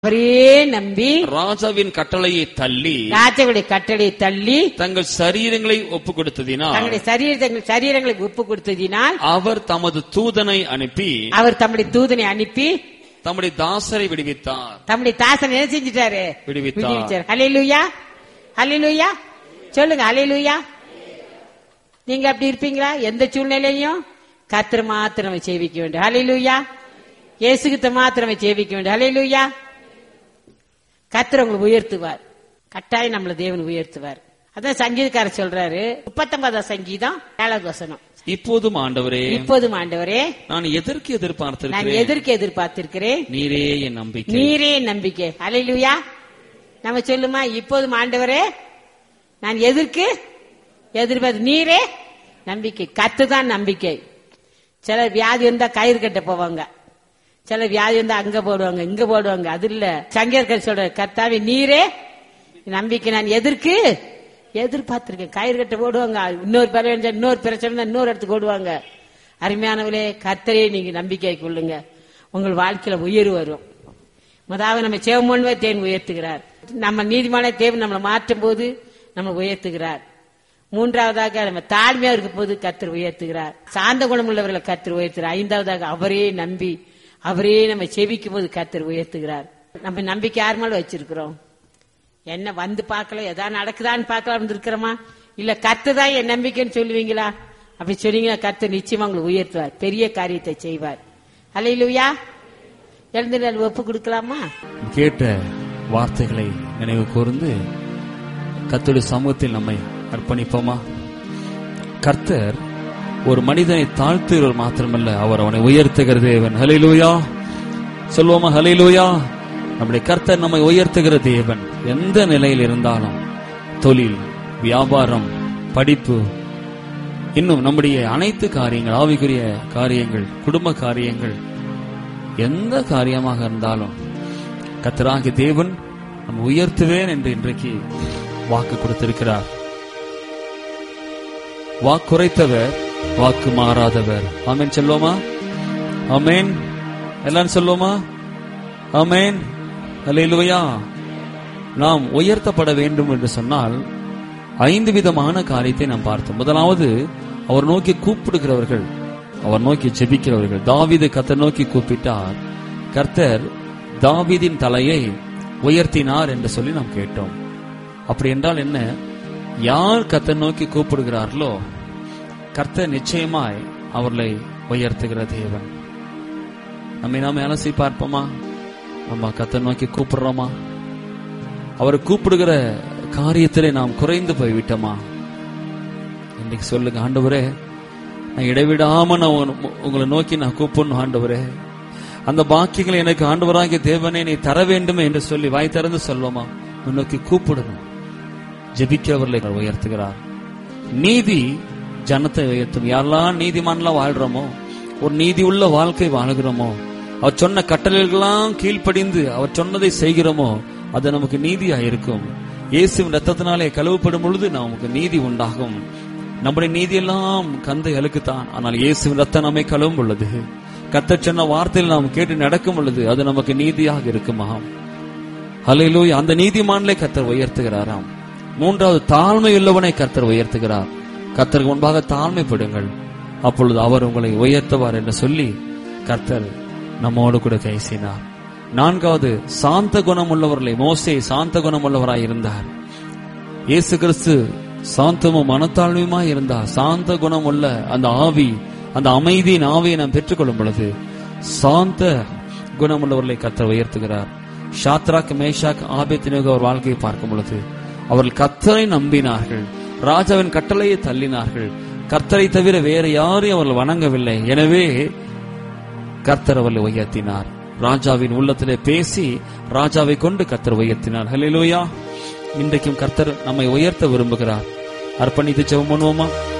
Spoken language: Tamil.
அவரே நம்பி ராஜாவின் கட்டளையை தள்ளி ராஜாவுடைய கட்டளை தள்ளி தங்கள் சரீரங்களை ஒப்பு கொடுத்ததினால் தங்களுடைய சரீரத்தை சரீரங்களுக்கு ஒப்பு கொடுத்ததினால் அவர் தமது தூதனை அனுப்பி அவர் தம்முடைய தூதனை அனுப்பி தம்முடைய தாசரை விடுவித்தார் தம்முடைய தாசனை என்ன செஞ்சிட்டாரு விடுவித்தார். விடுவிச்சார் ஹalleluya ஹalleluya சொல்லுங்க ஹalleluya நீங்க அப்படி இருப்பீங்களா எந்த சூழ்நிலையும் கத்திர மாத்திரமே சேவிக்க வேண்டும் ஹalleluya இயேசுகிட்ட மாத்திரமே சேவிக்க வேண்டும் ஹalleluya கத்திர உங்களை உயர்த்துவார் கட்டாயம் நம்மள தேவன் உயர்த்துவார் அதான் சங்கீதக்காரர் சொல்றாரு முப்பத்தொன்பதாம் சங்கீதம் ஏழாவது வசனம் இப்போதும் ஆண்டவரே இப்போதும் ஆண்டவரே நான் எதற்கு நான் எதிர்பார்த்திருக்கிறேன் எதற்கு எதிர்பார்த்திருக்கிறேன் நீரே என் நம்பிக்கை நீரே நம்பிக்கை அலையிலுயா நம்ம சொல்லுமா இப்போதும் ஆண்டவரே நான் எதற்கு எதிர்பார்த்து நீரே நம்பிக்கை கத்துதான் நம்பிக்கை சில வியாதி இருந்தா கயிறு கட்ட போவாங்க சில வியாதி இருந்தா அங்க போடுவாங்க இங்க போடுவாங்க அது இல்ல சங்கீதக்காரர் சொல்ற கர்த்தாவே நீரே நம்பிக்கை நான் எதற்கு எதிர்பார்த்திருக்கேன் கயிறு கட்ட போடுவாங்க இன்னொரு பிரச்சனை இருந்தா இன்னொரு பிரச்சனை இருந்தா இன்னொரு இடத்துக்கு ஓடுவாங்க அருமையானவளே கர்த்தரே நீங்க நம்பிக்கை கொள்ளுங்க உங்கள் வாழ்க்கையில உயர்வு வரும் முதலாவது நம்ம சேவமோன்வே தேவன் உயர்த்துகிறார் நம்ம நீதிமான தேவன் நம்மளை மாற்றும் போது நம்ம உயர்த்துகிறார் மூன்றாவதாக நம்ம தாழ்மையா இருக்கும் போது கத்தர் உயர்த்துகிறார் சாந்த குணமுள்ளவர்களை கத்தர் உயர்த்துகிறார் ஐந்தாவதாக அவரே நம்பி அவரே நம்ம செவிக்கும் போது கத்தர் உயர்த்துகிறார் நம்ம நம்பிக்கை யார் மேல வச்சிருக்கிறோம் என்ன வந்து பார்க்கல எதா நடக்குதான்னு பார்க்கலாம் இருக்கிறோமா இல்ல கத்து தான் என் நம்பிக்கைன்னு சொல்லுவீங்களா அப்படி சொன்னீங்கன்னா கத்து நிச்சயமா உங்களை உயர்த்துவார் பெரிய காரியத்தை செய்வார் அல்லையிலுயா எழுந்து நாள் ஒப்பு கொடுக்கலாமா கேட்ட வார்த்தைகளை நினைவு கூர்ந்து கர்த்தருடைய சமூகத்தில் நம்மை அர்ப்பணிப்போமா கர்த்தர் ஒரு மனிதனை தாழ்த்துகிறவர் மாத்திரமல்ல அவர் அவனை உயர்த்துகிற தேவன் ஹலிலூயா சொல்வோமா ஹலிலூயா நம்முடைய கர்த்தர் நம்மை உயர்த்துகிற தேவன் எந்த நிலையில் இருந்தாலும் தொழில் வியாபாரம் படிப்பு இன்னும் நம்முடைய அனைத்து காரியங்கள் ஆவிக்குரிய காரியங்கள் குடும்ப காரியங்கள் எந்த காரியமாக இருந்தாலும் கத்தராகிய தேவன் நம்ம உயர்த்துவேன் என்று இன்றைக்கு வாக்கு கொடுத்திருக்கிறார் வாக்குரைத்தவர் வாக்கு மாறாதவர் ஆமென் சொல்லுவோமா ஆமென் எல்லாரும் சொல்லுவோமா ஆமென் அல்லேலூயா நாம் உயர்த்தப்பட வேண்டும் என்று சொன்னால் ஐந்து விதமான காரியத்தை நாம் பார்த்தோம் முதலாவது அவர் நோக்கி கூப்பிடுகிறவர்கள் அவர் நோக்கி ஜெபிக்கிறவர்கள் தாவீது கர்த்தர் நோக்கி கூப்பிட்டார் கர்த்தர் தாவீதின் தலையை உயர்த்தினார் என்று சொல்லி நாம் கேட்டோம் அப்படி என்றால் என்ன யார் கர்த்தர் நோக்கி கூப்பிடுகிறார்களோ கர்த்தர் நிச்சயமாய் அவர்களை உயர்த்துகிற தேவன் நம்மை நாம அலசி பார்ப்போமா நம்ம கர்த்தர் நோக்கி கூப்பிடுறோமா அவர் கூப்பிடுகிற காரியத்திலே நாம் குறைந்து போய்விட்டோமா இன்னைக்கு சொல்லுங்க ஆண்டவரே நான் இடைவிடாம நான் உங்க- உங்களை நோக்கி நான் கூப்பிடணும் ஆண்டவரே அந்த பாக்கியங்களை எனக்கு ஆண்டவராகிய தேவனே நீ தர வேண்டும் என்று சொல்லி வாய் திறந்து சொல்வோமா உன்னை நோக்கி கூப்பிடணும் ஜெபிக்கிறவர்களை அவர் உயர்த்துகிறார் நீதி ஜனத்தை உயர்த்தும் யாரெல்லாம் நீதிமான்லாம் வாழ்றோமோ ஒரு நீதி உள்ள வாழ்க்கை வாழுகிறோமோ அவர் சொன்ன கட்டளைகளெல்லாம் கீழ்ப்படிந்து அவர் சொன்னதை செய்கிறோமோ அது நமக்கு நீதியா இருக்கும் இயேசுவின் ரத்தத்தினாலே கழுவப்படும் பொழுது நமக்கு நீதி உண்டாகும் நம்முடைய நீதியெல்லாம் கந்தை அழுக்குத்தான் ஆனால் இயேசுவின் ரத்தம் நம்மை கழுவும் பொழுது கத்தர் சொன்ன வார்த்தையில் நாம் கேட்டு நடக்கும் பொழுது அது நமக்கு நீதியாக இருக்குமாம் ஹalleluya அந்த நீதிமான்களை கர்த்தர் உயர்த்துகிறாராம் மூன்றாவது தாழ்மை உள்ளவனை கர்த்தர் உயர்த்துகிறார் கர்த்தருக்கு முன்பாக தாழ்மைப்படுங்கள் அப்பொழுது அவர் உங்களை உயர்த்துவார் என்று சொல்லி கர்த்தர் நம்மோடு கூட பேசினார் நான்காவது சாந்த குணம் உள்ளவர்களை மோசே சாந்த குணம் உள்ளவராய் இருந்தார் இயேசு கிறிஸ்து சாந்தமும் மனத்தாழ்மையுமாய் இருந்தார் சாந்த குணம் உள்ள அந்த ஆவி அந்த அமைதியின் ஆவியை நாம் பெற்றுக்கொள்ளும் பொழுது சாந்த குணமுள்ளவர்களை கத்தர் உயர்த்துகிறார் ஷாத்ராக் மேஷாக் ஆபேத்தினோக அவர் வாழ்க்கையை பார்க்கும் பொழுது அவர்கள் கத்தரை நம்பினார்கள் ராஜாவின் கட்டளையை தள்ளினார்கள் கர்த்தரை தவிர வேற யாரையும் அவர்கள் வணங்கவில்லை எனவே கர்த்தர் அவர்களை உயர்த்தினார் ராஜாவின் உள்ளத்திலே பேசி ராஜாவை கொண்டு கர்த்தர் உயர்த்தினார் ஹalleluya இன்றைக்கும் கர்த்தர் நம்மை உயர்த்த விரும்புகிறார் அர்ப்பணித்து ஜெபம் பண்ணுவோமா